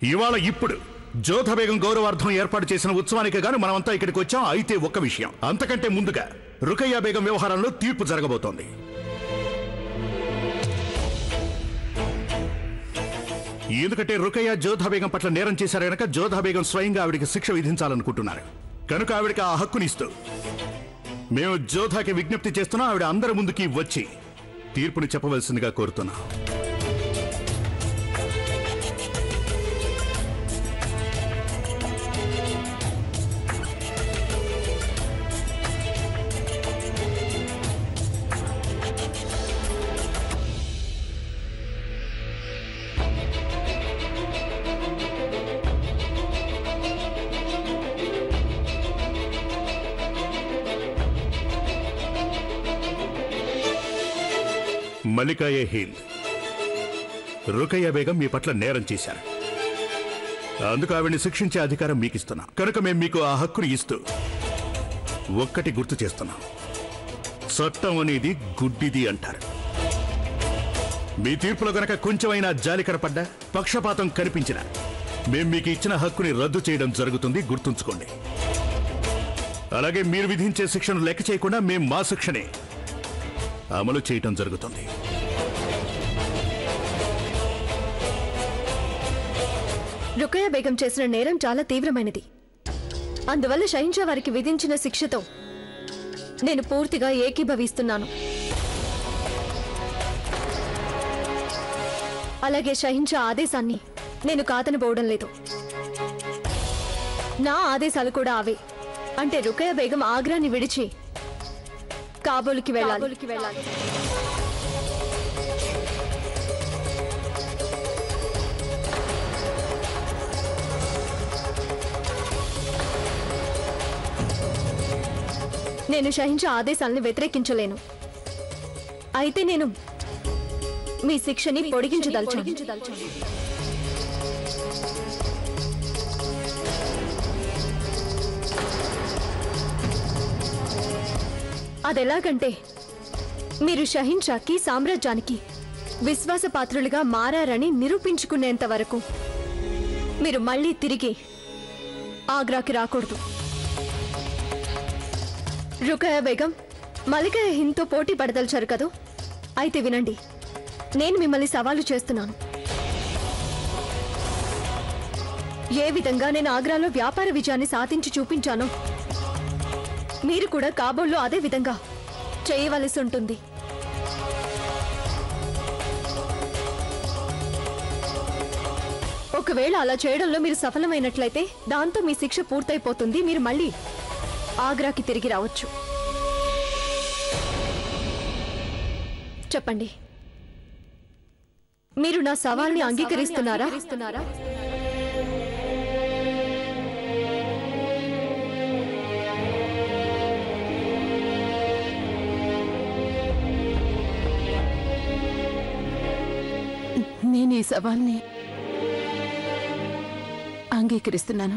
ఇవాళ ఇప్పుడు జ్యోధ బేగం గౌరవార్థం ఏర్పాటు చేసిన ఉత్సవానికి గాను మనమంతా ఇక్కడికి వచ్చాం అయితే ఒక్క విషయం అంతకంటే ముందుగా రుకయ్య బేగం వ్యవహారంలో తీర్పు జరగబోతోంది ఎందుకంటే రుకయ్య జోధా బేగం పట్ల నేరం చేశారు గనక జోధా బేగం స్వయంగా ఆవిడికి శిక్ష విధించాలనుకుంటున్నారు కనుక ఆవిడకి ఆ హక్కునిస్తూ మేము జోధాకి విజ్ఞప్తి చేస్తున్నాం ఆవిడ అందరి ముందుకి వచ్చి తీర్పుని చెప్పవలసిందిగా కోరుతున్నాం మల్లికాయే హింద్ రుకయ్య బేగం మీ పట్ల నేరం చేశారు అందుకు ఆవిడ్ని శిక్షించే అధికారం మీకు ఇస్తున్నాం కనుక మేము మీకు ఆ హక్కుని ఇస్తూ ఒక్కటి గుర్తు చేస్తున్నాం చట్టం అనేది గుడ్డిది అంటారు మీ తీర్పులో గనక కొంచెమైనా జాలికరపడ్డా పక్షపాతం కనిపించినా మేం మీకు ఇచ్చిన హక్కుని రద్దు చేయడం జరుగుతుంది గుర్తుంచుకోండి అలాగే మీరు విధించే శిక్షను లెక్క చేయకుండా మేం మా శిక్షనే అమలు చేయటం జరుగుతుంది రుకయ్య బేగం చేసిన నేరం చాలా తీవ్రమైనది అందువల్ల షహింషా వారికి విధించిన శిక్షతో నేను పూర్తిగా ఏకీభవిస్తున్నాను అలాగే షహింషా ఆదేశాన్ని నేను కాదనబోవడం లేదు నా ఆదేశాలు కూడా అవే అంటే రుకయ్య బేగం ఆగ్రాని విడిచి కాబూలుకి వెళ్ళాలి వెళ్ళాలి నేను షహించా ఆదేశాలను వ్యతిరేకించలేను అయితే నేను మీ శిక్షని పొడిగించదలుచాను అదెలాగంటే మీరు షహింషాకి సామ్రాజ్యానికి విశ్వాసపాత్రులుగా మారారని నిరూపించుకునేంత వరకు మీరు మళ్ళీ తిరిగి ఆగ్రాకి రాకూడదు రుకయ బేగం మలికయ హింతో పోటీ పడదలిచారు కదూ అయితే వినండి నేను మిమ్మల్ని సవాలు చేస్తున్నాను ఏ విధంగా నేను ఆగ్రాలో వ్యాపార విజయాన్ని సాధించి చూపించానో మీరు కూడా కాబోల్లో అదే విధంగా చేయవలసి ఉంటుంది ఒకవేళ అలా చేయడంలో మీరు సఫలమైనట్లయితే దాంతో మీ శిక్ష పూర్తయిపోతుంది మీరు మళ్ళీ ఆగ్రాకి తిరిగి రావచ్చు చెప్పండి మీరు నా సవాల్ని అంగీకరిస్తున్నారా నేను ఈ సవాల్ని అంగీకరిస్తున్నాను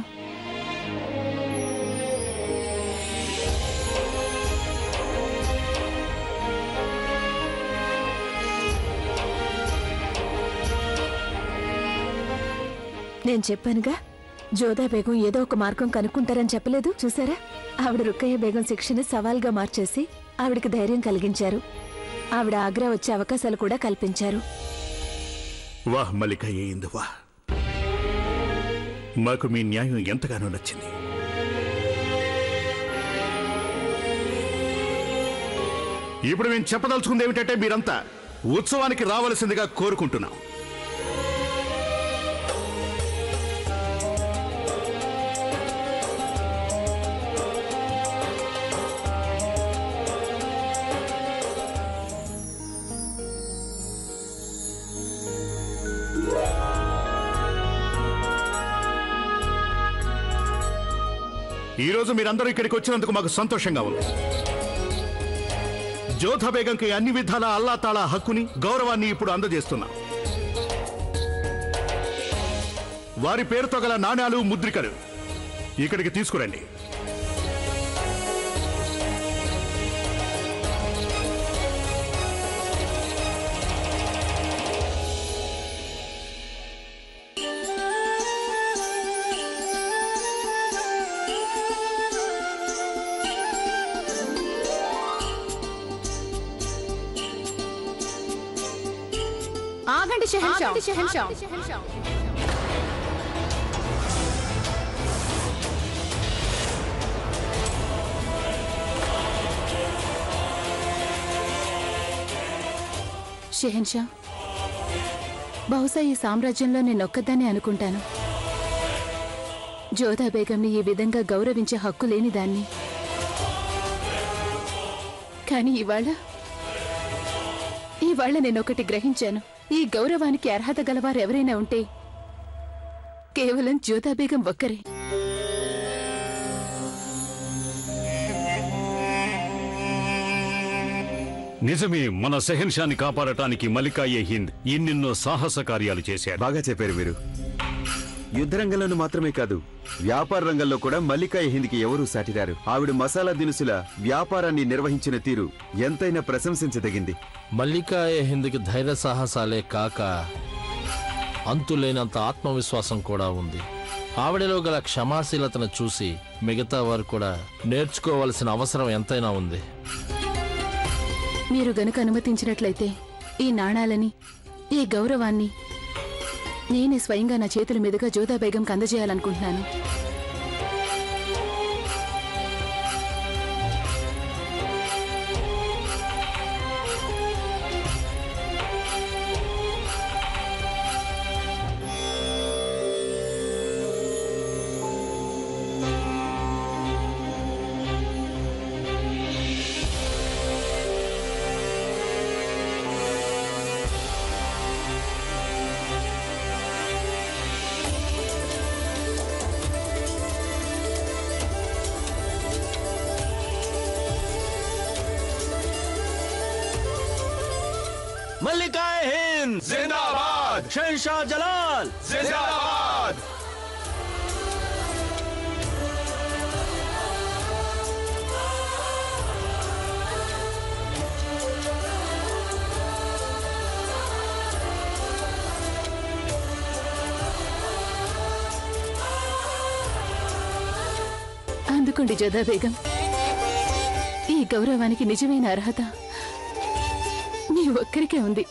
నేను చెప్పానుగా జోదా బేగం ఏదో ఒక మార్గం కనుక్కుంటారని చెప్పలేదు చూసారా ఆవిడ రుక్కయ్య బేగం శిక్షని సవాల్గా మార్చేసి ఆవిడకి ధైర్యం కలిగించారు ఆవిడ ఆగ్రా వచ్చే అవకాశాలు కూడా కల్పించారు వాహ్ మల్లిక ఏంది వాహ్ మాకు మీ న్యాయం ఎంతగానో నచ్చింది ఇప్పుడు మేము చెప్పదలుచుకుంది ఏమిటంటే మీరంతా ఉత్సవానికి రావలసిందిగా కోరుకుంటున్నాం ఈ రోజు మీరందరూ ఇక్కడికి వచ్చినందుకు మాకు సంతోషంగా ఉంది జోధ బేగంకి అన్ని విధాల అల్లాతాళ హక్కుని గౌరవాన్ని ఇప్పుడు అందజేస్తున్నాం వారి పేరుతో గల నాణ్యాలు ముద్రికలు ఇక్కడికి తీసుకురండి ఆగండి షెహన్షా షెహన్షా షెహన్షా బహుశా ఈ సామ్రాజ్యంలో నేను ఒక్కదాన్ని అనుకుంటాను జోధా బేగంని ఈ విధంగా గౌరవించే హక్కు లేని దాన్ని కానీ ఇవాళ ఇవాళ నేను ఒకటి గ్రహించాను ఈ గౌరవానికి అర్హత గలవారు ఎవరైనా ఉంటే కేవలం జ్యోతా బేగం ఒక్కరే నిజమే మన సెహన్షాని కాపాడటానికి మలికాయే హింద్ ఎన్నెన్నో సాహస కార్యాలు చేశారు బాగా చెప్పారు మీరు యుద్ధ రంగంలోనూ మాత్రమే కాదు వ్యాపార రంగంలో కూడా మల్లికా హిందీకి ఎవరూ సాటిరారు ఆవిడ మసాలా దినుసుల వ్యాపారాన్ని నిర్వహించిన తీరు ఎంతైనా ప్రశంసించదగింది మల్లికా హిందీకి ధైర్య సాహసాలే కాక అంతులేనంత ఆత్మవిశ్వాసం కూడా ఉంది ఆవిడలో గల క్షమాశీలతను చూసి మిగతా వారు కూడా నేర్చుకోవలసిన అవసరం ఎంతైనా ఉంది మీరు గనుక అనుమతించినట్లయితే ఈ నాణాలని ఈ గౌరవాన్ని నేనే స్వయంగా నా చేతుల మీదుగా జ్యోతా బేగంకి అందజేయాలనుకుంటున్నాను మల్లికా హింద్ జిందాబాద్ షెన్షా జలాల్ అందుకోండి జ్యోతా బేగం ఈ గౌరవానికి నిజమైన అర్హత మీ ఒక్కరికే ఉంది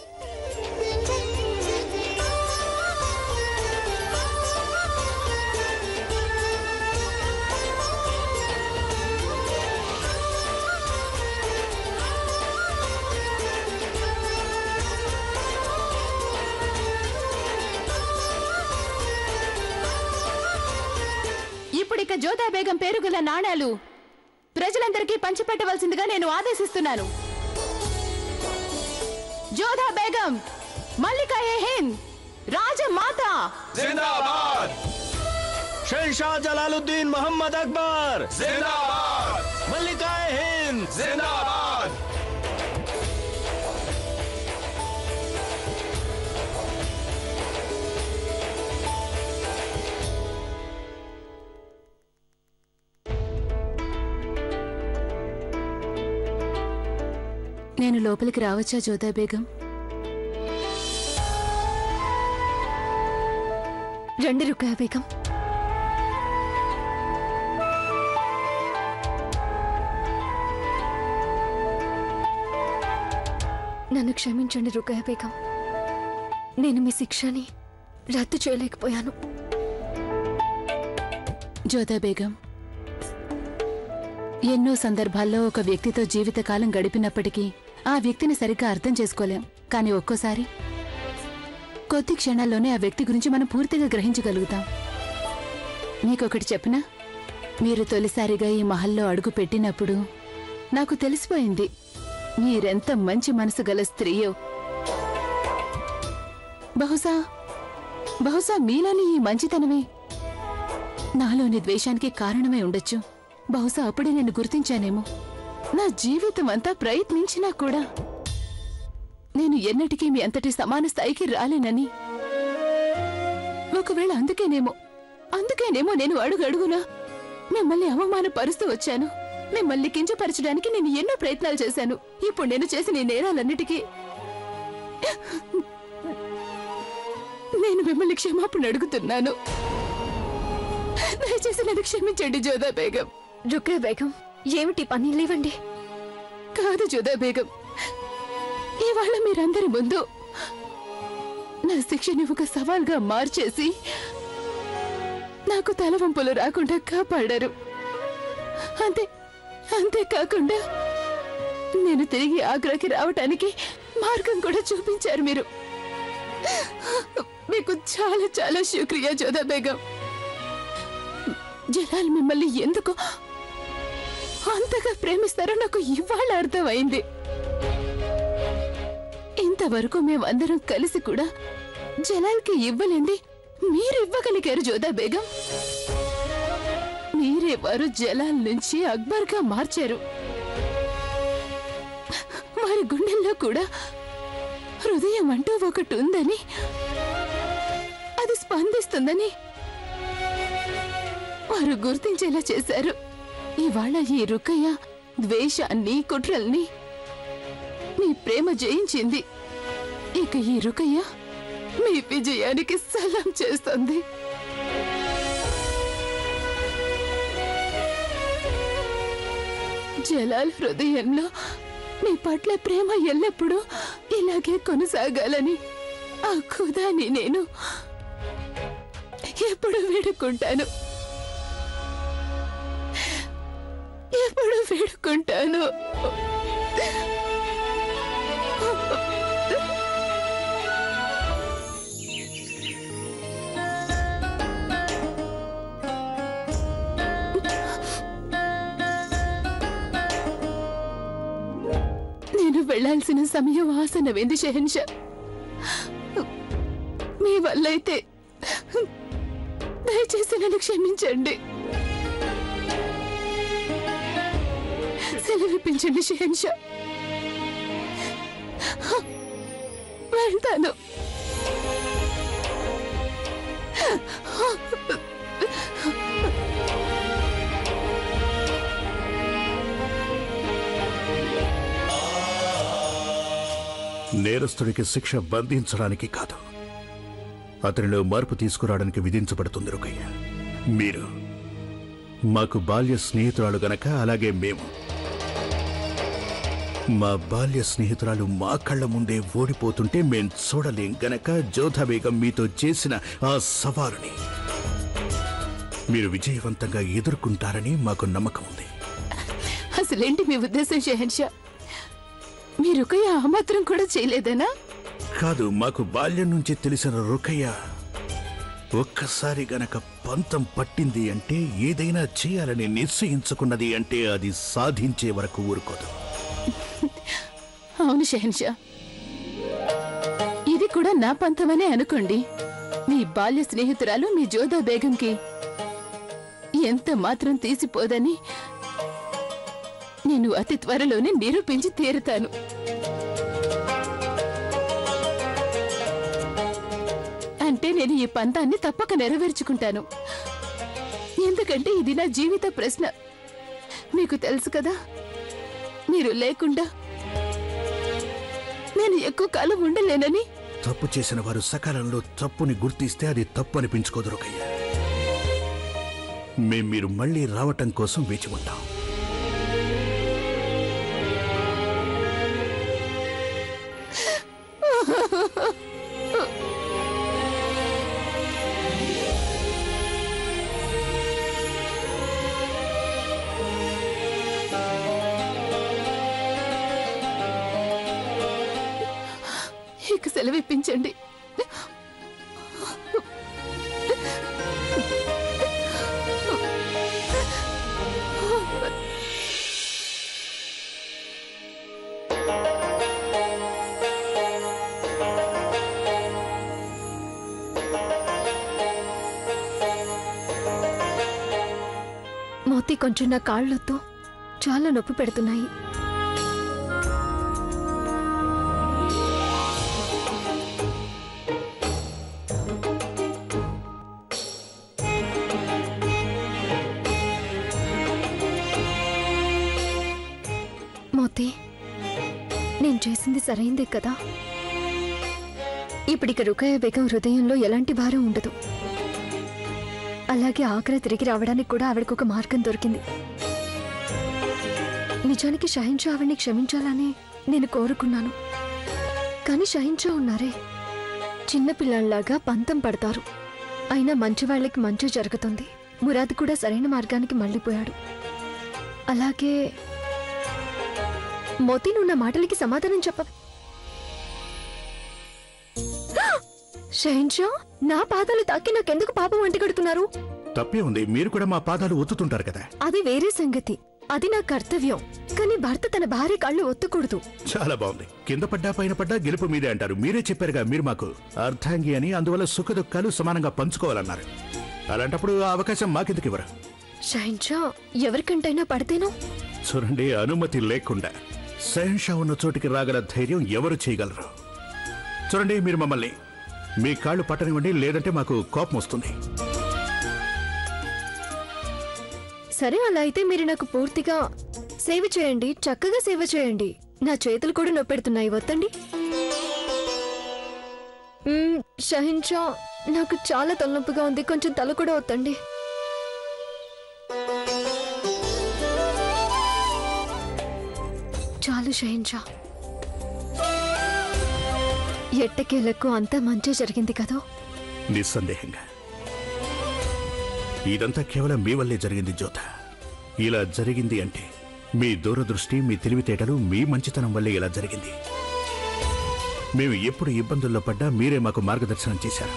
ఇప్పుడిక జ్యోతా బేగం పేరు గల నాణాలు ప్రజలందరికీ పంచిపెట్టవలసిందిగా నేను ఆదేశిస్తున్నాను జోధా బేగం మల్లికా ఏ హింద్ రాజమాత షెన్షా జలాలుద్దీన్ మొహమ్మద్ అక్బర్ మల్లికా హింద్ నేను లోపలికి రావచ్చా జోధా బేగం రండి రుకయా బేగం నన్ను క్షమించండి రుకయా బేగం నేను మీ శిక్షని రద్దు చేయలేకపోయాను జోధా బేగం ఎన్నో సందర్భాల్లో ఒక వ్యక్తితో జీవితకాలం గడిపినప్పటికీ ఆ వ్యక్తిని సరిగ్గా అర్థం చేసుకోలేం కానీ ఒక్కోసారి కొద్ది క్షణాల్లోనే ఆ వ్యక్తి గురించి మనం పూర్తిగా గ్రహించగలుగుతాం మీకొకటి చెప్పనా మీరు తొలిసారిగా ఈ మహల్లో అడుగు పెట్టినప్పుడు నాకు తెలిసిపోయింది మీరెంత మంచి మనసు గల స్త్రీయో బహుశా బహుశా మీలోని ఈ మంచితనమే నాలోని ద్వేషానికి కారణమై ఉండొచ్చు బహుశా అప్పుడే నేను గుర్తించానేమో నా జీవితం అంతా ప్రయత్నించినా కూడా నేను ఎన్నటికీ మీ అంతటి సమాన స్థాయికి రాలేనని ఒకవేళ అందుకేనేమో అందుకేనేమో నేను అడుగు అడుగునా మిమ్మల్ని అవమానపరుస్తూ వచ్చాను మిమ్మల్ని కించపరచడానికి నేను ఎన్నో ప్రయత్నాలు చేశాను ఇప్పుడు నేను చేసిన ఈ నేరాలన్నిటికీ నేను మిమ్మల్ని క్షమాపణ అడుగుతున్నాను దయచేసి నన్ను క్షమించండి జోదా బేగం రుకయా బేగం ఏమిటి పని లేవండి కాదు జోదా బేగం ఇవాళ మీరందరి ముందు నా శిక్షని ఒక సవాల్గా మార్చేసి నాకు తలవంపులు రాకుండా కాపాడారు అంతే అంతేకాకుండా నేను తిరిగి ఆగ్రాకి రావటానికి మార్గం కూడా చూపించారు మీరు మీకు చాలా చాలా శుక్రియా జోదా బేగం జలాల్ మిమ్మల్ని ఎందుకు అంతగా ప్రేమిస్తారో నాకు ఇవాళ అర్థమైంది ఇంతవరకు మేమందరం కలిసి కూడా జలాల్కి ఇవ్వలేంది మీరు ఇవ్వగలిగారు జోదా బేగం మీరే వారు జలాల్ నుంచి అక్బర్గా మార్చారు వారి గుండెల్లో కూడా హృదయం అంటూ ఒకటి ఉందని అది స్పందిస్తుందని వారు గుర్తించేలా చేశారు ఇవాళ ఈ రుకయ్య ద్వేషాన్ని కుట్రల్ని మీ ప్రేమ జయించింది ఇక ఈ రుకయ్య మీ విజయానికి సలాం చేస్తుంది జలాల్ హృదయంలో మీ పట్ల ప్రేమ ఎల్లప్పుడూ ఇలాగే కొనసాగాలని ఆ ఖుదాని నేను ఎప్పుడు వేడుకుంటాను ఎప్పుడు వేడుకుంటాను నేను వెళ్ళాల్సిన సమయం ఆసనమైంది షెహన్షా మీ వల్ల అయితే దయచేసి నన్ను క్షమించండి సెలవిప్పించండి షెహన్షా వెళ్తాను నేరస్తుడికి శిక్ష బంధించడానికి కాదు అతనిలో మార్పు తీసుకురావడానికి విధించబడుతుంది రుకయ్య మీరు మాకు బాల్య స్నేహితురాలు గనక అలాగే మేము మా బాల్య స్నేహితురాలు మా కళ్ళ ముందే ఓడిపోతుంటే మేం చూడలేం గనక జోధా బేగం మీతో చేసిన ఆ సవాలుని మీరు విజయవంతంగా ఎదుర్కొంటారని మాకు నమ్మకం ఉంది అసలేంటి మీ ఉద్దేశం షెహన్షా మీరు ఆ మాత్రం కూడా చేయలేదనా కాదు మాకు బాల్యం నుంచి తెలిసిన రుకయ్య ఒక్కసారి గనక పంతం పట్టింది అంటే ఏదైనా చేయాలని నిశ్చయించుకున్నది అంటే అది సాధించే వరకు ఊరుకోదు అవును షెహన్షా ఇది కూడా నా పంతమనే అనుకోండి మీ బాల్య స్నేహితురాలు మీ జోదా బేగంకి ఎంత మాత్రం తీసిపోదని నేను అతి త్వరలోనే నిరూపించి తీరుతాను అంటే నేను ఈ పంతాన్ని తప్పక నెరవేర్చుకుంటాను ఎందుకంటే ఇది నా జీవిత ప్రశ్న మీకు తెలుసు కదా మీరు లేకుండా నేను ఎక్కువ కాలం ఉండలేనని తప్పు చేసిన వారు సకాలంలో తప్పుని గుర్తిస్తే అది తప్పు అనిపించుకోదు రుకయ్య మేం మీరు మళ్ళీ రావటం కోసం వేచి ఉంటాం ఇక సెలవిప్పించండి మోతి కొంచెం నా కాళ్ళొద్దు చాలా నొప్పి పెడుతున్నాయి మోతి నేను చేసింది సరైందే కదా ఇప్పుడిక రుకయ్య బేగం హృదయంలో ఎలాంటి భారం ఉండదు అలాగే ఆగ్రా తిరిగి రావడానికి కూడా ఆవిడకు ఒక మార్గం దొరికింది నిజానికి షహిన్షా ఆవిడ్ని క్షమించాలని నేను కోరుకున్నాను కానీ షహిన్షా ఉన్నారే చిన్నపిల్లల్లాగా పంతం పడతారు అయినా మంచి వాళ్ళకి మంచి జరుగుతుంది మురాద్ కూడా సరైన మార్గానికి మళ్ళీపోయాడు అలాగే మోతీ నువ్వు నా మాటలకి సమాధానం చెప్ప షహిన్షా నా పాదాలు తాకి నాకెందుకు పాపం అంటిగడుతున్నారు తప్పే ఉంది మీరు కూడా మా పాదాలు ఒత్తుతుంటారు కదా అది వేరే సంగతి అది నా కర్తవ్యం కానీ భర్త తన భార్య కళ్ళు ఒత్తకూడదు చాలా బాగుంది కింద పడ్డా పైన పడ్డా గెలుపు మీదే అంటారు మీరే చెప్పారుగా మీరు మాకు అర్ధాంగి అని అందువల్ల సుఖ దుఃఖాలు సమానంగా పంచుకోవాలన్నారు అలాంటప్పుడు ఆ అవకాశం మాకెందుకు ఇవ్వరు షహిన్షా ఎవరికంటైనా పడితేనో చూడండి అనుమతి లేకుండా సహన్షా ఉన్న చోటికి రాగల ధైర్యం ఎవరు చేయగలరు చూడండి మీరు మమ్మల్ని మీ కాళ్ళు పట్టనివ్వండి లేదంటే మాకు కోపం వస్తుంది సరే అలా అయితే మీరు నాకు పూర్తిగా సేవ చేయండి చక్కగా సేవ చేయండి నా చేతులు కూడా నొప్పెడుతున్నాయి వత్తండి మ్మ్, షహిన్షా నాకు చాలా తలనొప్పిగా ఉంది కొంచెం తల కూడా వత్తండి చాలు షహిన్షా ఎట్టకేలకు అంతా మంచి జరిగింది కదా నిస్సందేహంగా ఇదంతా కేవలం మీ వల్లే జరిగింది జ్యోత ఇలా జరిగింది అంటే మీ దూరదృష్టి మీ తెలివితేటలు మీ మంచితనం వల్లే ఇలా జరిగింది మేము ఎప్పుడు ఇబ్బందుల్లో పడ్డా మీరే మాకు మార్గదర్శనం చేశారు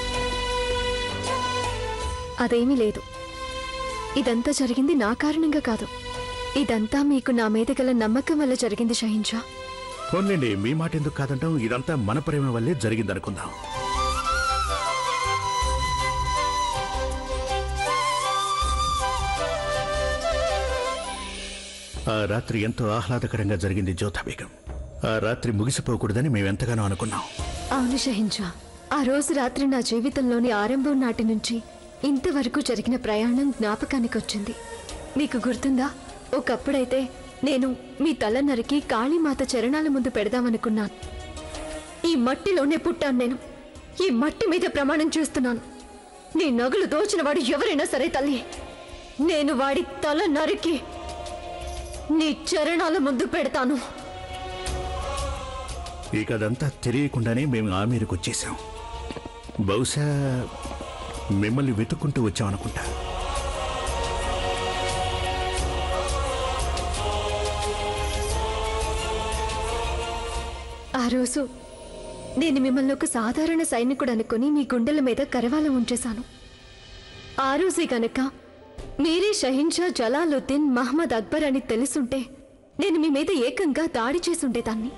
అదేమీ లేదు ఇదంతా జరిగింది నా కారణంగా కాదు ఇదంతా మీకు నా మీద గల నమ్మకం వల్ల జరిగింది షహించా పోన్లేండి మీ మాట ఎందుకు కాదంటాం ఇదంతా మన ప్రేమ వల్లే జరిగిందనుకుందాం ఆ రాత్రి ఎంతో ఆహ్లాదకరంగా జరిగింది జ్యోతా బేగం ఆ రాత్రి ముగిసిపోకూడదని మేమెంతగానో అనుకున్నాం అవును షహించా ఆ రోజు రాత్రి నా జీవితంలోని ఆరంభం నాటి నుంచి ఇంతవరకు జరిగిన ప్రయాణం జ్ఞాపకానికి వచ్చింది మీకు గుర్తుందా ఒకప్పుడైతే నేను మీ తల నరికి కాళీమాత చరణాల ముందు పెడదామనుకున్నాను ఈ మట్టిలోనే పుట్టాను నేను ఈ మట్టి మీద ప్రమాణం చేస్తున్నాను నీ నగలు దోచిన వాడు ఎవరైనా సరే తల్లి నేను వాడి తల నరికి నీ చరణాల ముందు పెడతాను ఇక అదంతా తెలియకుండానే మేము ఆ మీదకి వచ్చేసాం బహుశా మిమ్మల్ని వెతుక్కుంటూ వచ్చాం అనుకుంటా ఆ రోజు నేను మిమ్మల్ని ఒక సాధారణ సైనికుడు అనుకుని మీ గుండెల మీద కరవాల ఉంచేశాను ఆ రోజే గనక మీరే షహిన్షా జలాలుద్దీన్ మహమ్మద్ అక్బర్ అని తెలుసుంటే నేను మీ మీద ఏకంగా దాడి చేసుండేదాన్ని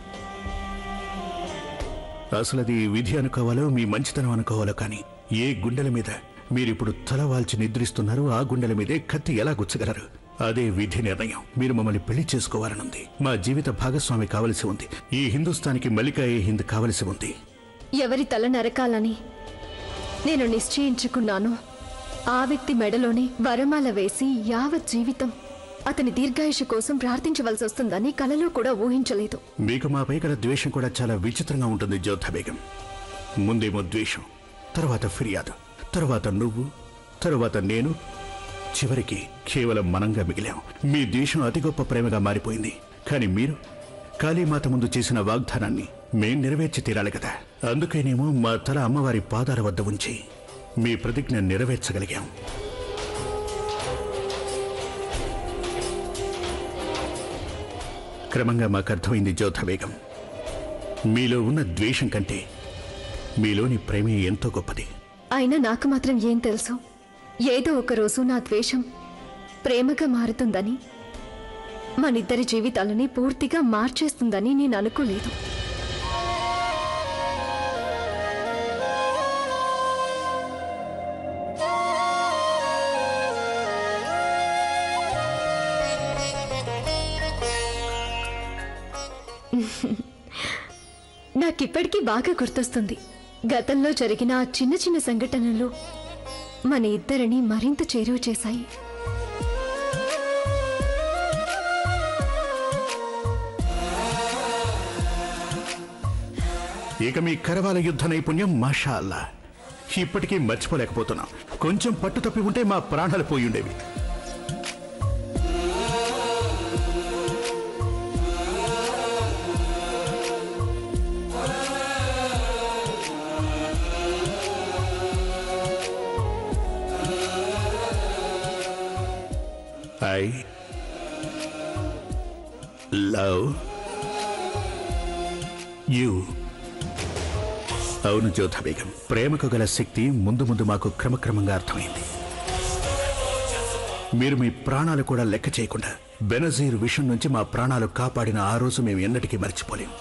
అసలు అది విధి అనుకోవాలో మీ మంచితనం అనుకోవాలో కానీ ఏ గుండెల మీద మీరిప్పుడు తల వాల్చి నిద్రిస్తున్నారో ఆ గుండెల మీదే కత్తి ఎలా గుచ్చగలరు అదే విధి నిర్ణయం మీరు మమ్మల్ని పెళ్లి చేసుకోవాలనుంది మా జీవిత భాగస్వామి కావలసి ఉంది ఈ హిందుస్థానికి మల్లికా ఏ హింద్ కావలసి ఉంది ఎవరి తల నరకాలని నేను నిశ్చయించుకున్నాను ఆ వ్యక్తి మెడలోనే వరమాల వేసి యావత్ జీవితం అతని దీర్ఘాయుషు కోసం ప్రార్థించవలసి వస్తుందని కలలో కూడా ఊహించలేదు మీకు మాపై గల ద్వేషం కూడా చాలా విచిత్రంగా ఉంటుంది జ్యోధ బేగం ముందేమో ద్వేషం తర్వాత ఫిర్యాదు తర్వాత నువ్వు తరువాత నేను చివరికి కేవలం మనంగా మిగిలాం మీ ద్వేషం అతి గొప్ప ప్రేమగా మారిపోయింది కానీ మీరు కాళీమాత ముందు చేసిన వాగ్దానాన్ని మేం నెరవేర్చి తీరాలి కదా అందుకేనేమో మా తల అమ్మవారి పాదాల వద్ద ఉంచి మీ ప్రతిజ్ఞ నెరవేర్చగలిగాం క్రమంగా మాకు అర్థమైంది జ్యోధ బేగం మీలో ఉన్న ద్వేషం కంటే మీలోని ప్రేమే ఎంతో గొప్పది అయినా నాకు మాత్రం ఏం తెలుసు ఏదో ఒక రోజు నా ద్వేషం ప్రేమగా మారుతుందని మనిద్దరి జీవితాలని పూర్తిగా మార్చేస్తుందని నేను అనుకోలేదు నాకిప్పటికీ బాగా గుర్తొస్తుంది గతంలో జరిగిన ఆ చిన్న చిన్న సంఘటనలు మన ఇద్దరిని మరింత చేరువ చేశాయి ఇక మీ కరవాల యుద్ధ నైపుణ్యం మాషా అల్లా ఇప్పటికీ మర్చిపోలేకపోతున్నాం కొంచెం పట్టు తప్పి ఉంటే మా ప్రాణాలు పోయి ఉండేవి ఐ లవ్ యూ అవును జ్యోధ బేగం ప్రేమకు గల శక్తి ముందు ముందు మాకు క్రమక్రమంగా అర్థమైంది మీరు మీ ప్రాణాలు కూడా లెక్క చేయకుండా బెనజీర్ విషయం నుంచి మా ప్రాణాలు కాపాడిన ఆ రోజు మేము ఎన్నటికీ మర్చిపోలేం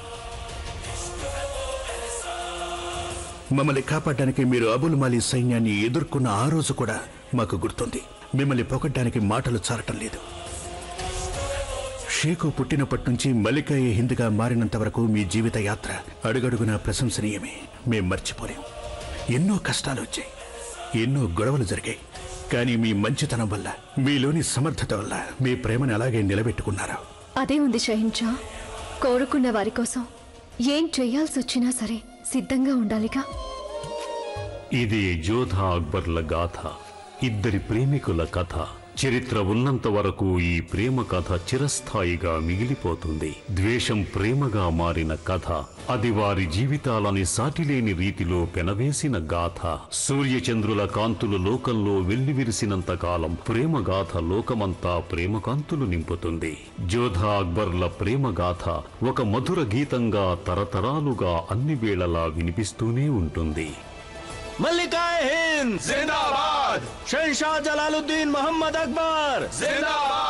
మమ్మల్ని కాపాడడానికి మీరు అబుల్ మాలీ సైన్యాన్ని ఎదుర్కొన్న ఆ రోజు కూడా మాకు గుర్తుంది మిమ్మల్ని పొగడ్డానికి మాటలు చాలటం లేదు షేకు పుట్టినప్పటి నుంచి మల్లికాయ హిందుగా మారినంత వరకు మీ జీవిత యాత్ర అడుగడుగునా ప్రశంసనీయమే మేం మర్చిపోలేం ఎన్నో కష్టాలు వచ్చాయి ఎన్నో గొడవలు జరిగాయి కానీ మీ మంచితనం వల్ల మీలోని సమర్థత వల్ల మీ ప్రేమను అలాగే నిలబెట్టుకున్నారు అదే ఉంది షహించా కోరుకున్న వారి కోసం ఏం చేయాల్సి వచ్చినా సరే సిద్ధంగా ఉండాలిగా ఇది జోధా అక్బర్ల గాథ ఇద్దరి ప్రేమికుల కథ చరిత్ర ఉన్నంత వరకు ఈ ప్రేమ కథ చిరస్థాయిగా మిగిలిపోతుంది ద్వేషం ప్రేమగా మారిన కథ అది వారి జీవితాలని సాటిలేని రీతిలో పెనవేసిన గాథ సూర్యచంద్రుల కాంతులు లోకంలో వెల్లివిరిసినంత కాలం ప్రేమ గాథ లోకమంతా ప్రేమ కాంతులు నింపుతుంది జోధా అక్బర్ల ప్రేమ గాథ ఒక మధుర గీతంగా తరతరాలుగా అన్ని వేళలా వినిపిస్తూనే ఉంటుంది मल्लिकाए हिंद जिंदाबाद शहशाह जलालुद्दीन मोहम्मद अकबर जिंदाबाद